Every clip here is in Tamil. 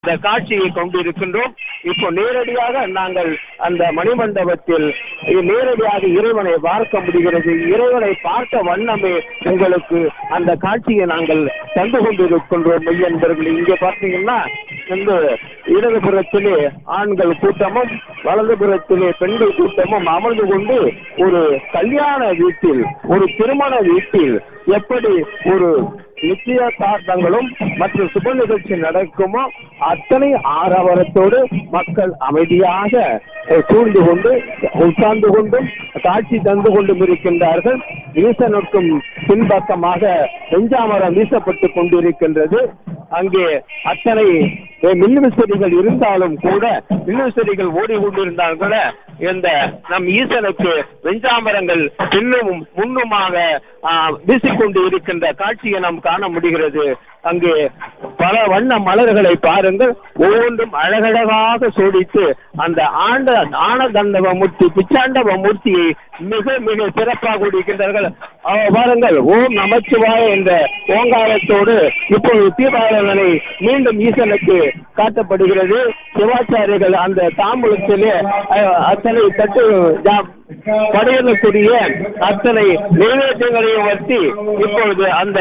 இந்த காட்சியை கொண்டிருக்கின்றோம் இப்போ நேரடியாக நாங்கள் அந்த மணிமண்டபத்தில் நேரடியாக இறைவனை பார்க்க முடிகிறது இறைவனை பார்த்த வண்ணமே உங்களுக்கு அந்த காட்சியை நாங்கள் தந்து கொண்டிருக்கின்றோம் மெய்யன்பர்கள் இங்கே பார்த்தீங்கன்னா இந்த இடதுபுறத்திலே ஆண்கள் கூட்டமும் வலதுபுறத்திலே பெண்கள் கூட்டமும் அமர்ந்து கொண்டு ஒரு கல்யாண வீட்டில் ஒரு திருமண வீட்டில் எப்படி ஒரு நிச்சயதார்த்தங்களும் மற்றும் சுப நிகழ்ச்சி நடக்குமோ அத்தனை ஆரவாரத்தோடு மக்கள் அமைதியாக அஹ், சூழ்ந்து கொண்டு உட்கார்ந்து கொண்டும் காட்சி தந்து கொண்டும் இருக்கின்றார்கள் ஈசனுக்கும் பின்பக்கமாக வெஞ்சாமரம் வீசப்பட்டு கொண்டிருக்கின்றது அங்கே அத்தனை அஹ், மின்விசிறிகள் இருந்தாலும் கூட மின்விசிறிகள் ஓடி கொண்டிருந்தால் கூட இந்த நம் ஈசனுக்கு வெஞ்சாமரங்கள் பின்னும் முன்னுமாக ஆஹ், வீசிக்கொண்டு இருக்கின்ற காட்சியை நாம் காண முடிகிறது அங்கே பல வண்ண மலர்களை பாருங்கள் ஒவ்வொன்றும் அழகழகாக சோடித்து அந்த ஆண்ட ஆனதண்டவ மூர்த்தி பிச்சாண்டவ மூர்த்தியை மிக மிக சிறப்பாக இருக்கின்றார்கள் அவ- பாருங்கள் ஓம் நமச்சிவாய என்ற ஓங்காரத்தோடு இப்பொழுது தீபாவளனை மீண்டும் ஈசனுக்கு காட்டப்படுகிறது சிவாச்சாரியர்கள் அந்த தாம்பூலத்திலே அஹ், அத்தனை தட்டு ஜா- படையலுக்குரிய அத்தனை நைவேத்தியங்களையும் வச்சு இப்பொழுது அந்த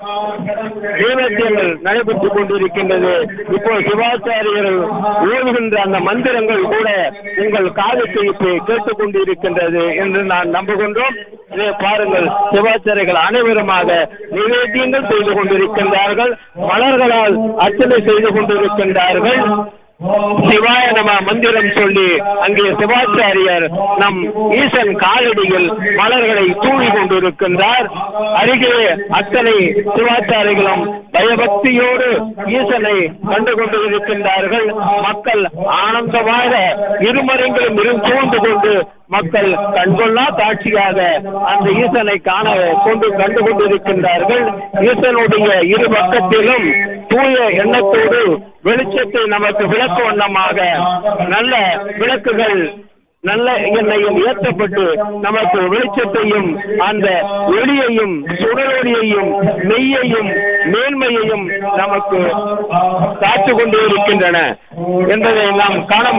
நைவேத்தியங்கள் நடைபெற்றுக் கொண்டிருக்கின்றது இப்போ சிவாச்சாரியர்கள் ஓதுகின்ற அந்த மந்திரங்கள் கூட உங்கள் காதுக்கு இப்போ கேட்டுக் கொண்டிருக்கின்றது என்று நான் நம்புகின்றோம் இதை பாருங்கள் சிவாச்சாரியர்கள் அனைவருமாக நிவேத்தியங்கள் செய்து கொண்டிருக்கின்றார்கள் மலர்களால் அர்ச்சனை செய்து கொண்டிருக்கின்றார்கள் சிவாய நம மந்திரம் சொல்லி அங்கே சிவாச்சாரியர் நம் ஈசன் காலடியில் மலர்களை தூவி கொண்டிருக்கின்றார் அருகே அத்தனை சிவாச்சாரிகளும் பயபக்தியோடு ஈசனை கண்டு கொண்டிருக்கின்றார்கள் மக்கள் ஆனந்தமாக இருமரங்களும் இரு சூழ்ந்து கொண்டு மக்கள் கண்கொள்ளா காட்சியாக அந்த ஈசனை காண கொண்டு கண்டு கொண்டிருக்கின்றார்கள் ஈசனுடைய இரு பக்கத்திலும் தூய எண்ணத்தோடு வெளிச்சத்தை நமக்கு விளக்க வண்ணமாக நல்ல விளக்குகள் நல்ல எண்ணெயும் ஏற்றப்பட்டு நமக்கு வெளிச்சத்தையும் அந்த ஒளியையும் சுடரொளியையும் மெய்யையும் மேன்மையையும் நமக்கு காத்துக் கொண்டே இருக்கின்றன என்பதை நாம் காண